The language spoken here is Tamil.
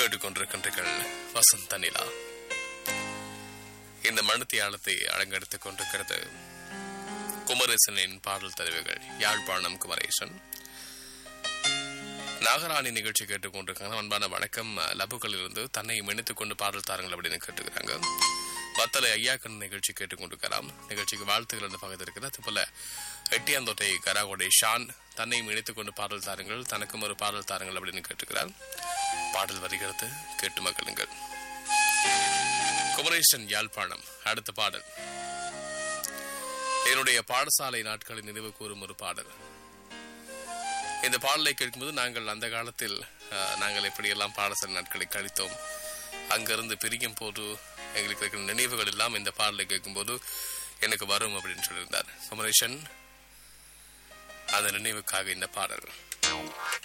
கேட்டுக்கொண்டிருக்கின்றீர்கள் வசந்த நிலா இந்த மணித்தியாலத்தை அலங்கெடுத்துக் கொண்டிருக்கிறது குமரேசனின் பாடல் தலைவர்கள் யாழ்ப்பாணம் குமரேசன் நாகராணி நிகழ்ச்சி கேட்டுக்கொண்டிருக்காங்க அன்பான வணக்கம் லபுக்களில் இருந்து தன்னை இணைத்துக் கொண்டு பாடல் தாருங்கள் அப்படின்னு கேட்டுக்கிறாங்க வத்தலை ஐயாக்கன் நிகழ்ச்சி கேட்டுக்கொண்டிருக்கலாம் நிகழ்ச்சிக்கு வாழ்த்துக்கள் என்று பகிர்ந்திருக்கிறார் அதுபோல எட்டியாந்தோட்டை கராகோடை ஷான் தன்னையும் இணைத்துக் கொண்டு பாடல் தாருங்கள் தனக்கும் ஒரு பாடல் தாருங்கள் அப்படின்னு கேட்டுக்கிறார் பாடல் வருகிறது கேட்டு மகிழுங்கள் குமரேசன் யாழ்ப்பாணம் அடுத்த பாடல் என்னுடைய பாடசாலை நாட்களை நினைவு கூறும் ஒரு பாடல் இந்த பாடலை கேட்கும்போது நாங்கள் அந்த காலத்தில் அஹ், நாங்கள் எப்படியெல்லாம் பாடசாலை நாட்களை கழித்தோம் அங்கிருந்து பிரியும் போது எங்களுக்கு இருக்கிற நினைவுகள் எல்லாம் இந்த பாடலை கேட்கும்போது எனக்கு வரும் அப்படின்னு சொல்லியிருந்தார் குமரேசன் அந்த நினைவுக்காக இந்த பாடல்